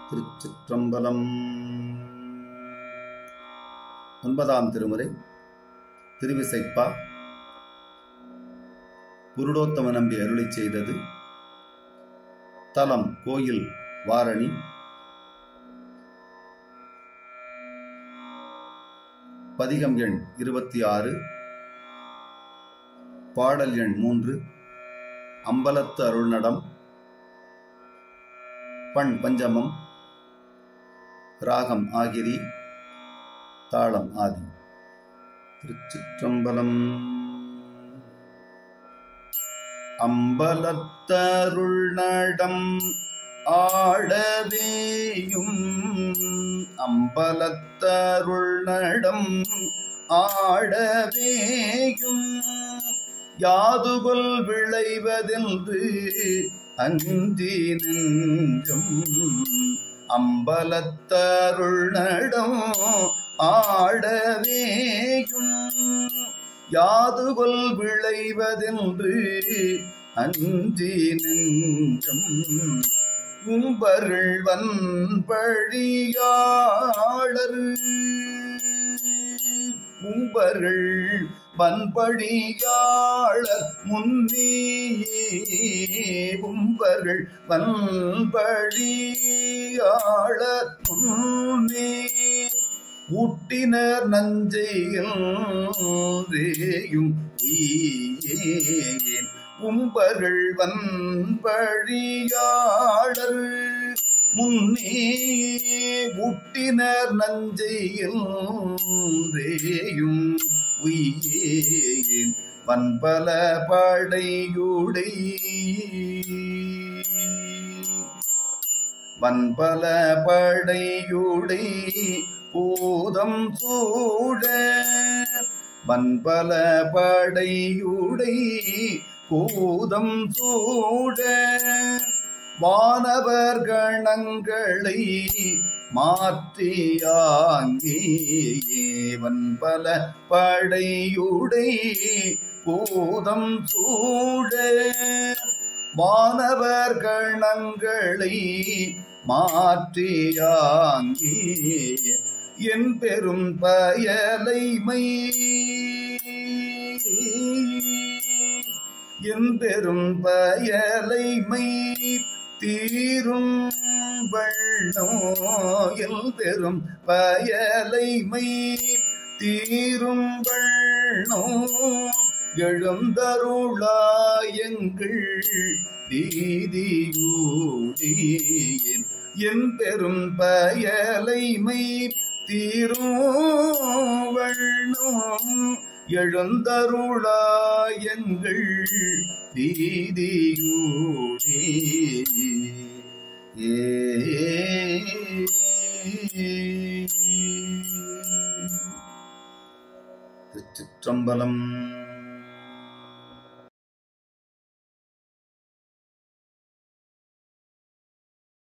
திருச்சிற்றம்பலம் ஒன்பதாம் திருமுறை திருவிசைப்பா புருடோத்தம நம்பி அருளிச் செய்தது தலம் கோயில் வாரணி பதிகம் எண் இருபத்தி ஆறு பாடல் எண் மூன்று அம்பலத்து அருள்நடம் பண் பஞ்சமம் ராகம் ஆகிரி தாளம் ஆதி திருச்சிற்றம்பலம் அம்பலத்தருள்நடம் ஆடவேயும் அம்பலத்தருள்நடம் ஆடவேயும் யாதுகொல் விளைவதென்று அஞ்சி நெஞ்சம் அம்பலத்தருள் நடம் ஆடவேயும் யாதுகொல் விளைவதென்று அஞ்சி நெஞ்சம் கும்பர்கள் வன்பழியாளர் கும்பர்கள் வன்பழியாளர் முன்னே கும்பர்கள் வன்பழியாளர் முன்னே ஊட்டினர் நஞ்சையில் ரேயும் உய்யேன் கும்பர்கள் வன்பழியாளர் முன்னே ஊட்டினர் நஞ்சையில் ரேயும் உய்யேன் வன்பல படையுடை வன்பல படையுடை பூதம் சூட வன்பல படையுடை பூதம் சூட வானவர் கணங்களை மாற்றியாங்கே வன்பல படையுடை பூதம் சூட வானவர் கணங்களை மாற்றியாங்கே என் பெரும் பயலைமை என் பெரும் பயலைமை தீரும் வெள்ளம் எல் பெரும் பயலைமை தீரும் வெள்ளம் எழுந்தருளாயங்கள் தீதியூடியேன் என் பெரும் பயலைமை தீரும் வண்ணம் எழுந்தருளாயங்கள் தீதியூடி ஏ திருச்சிற்றம்பலம்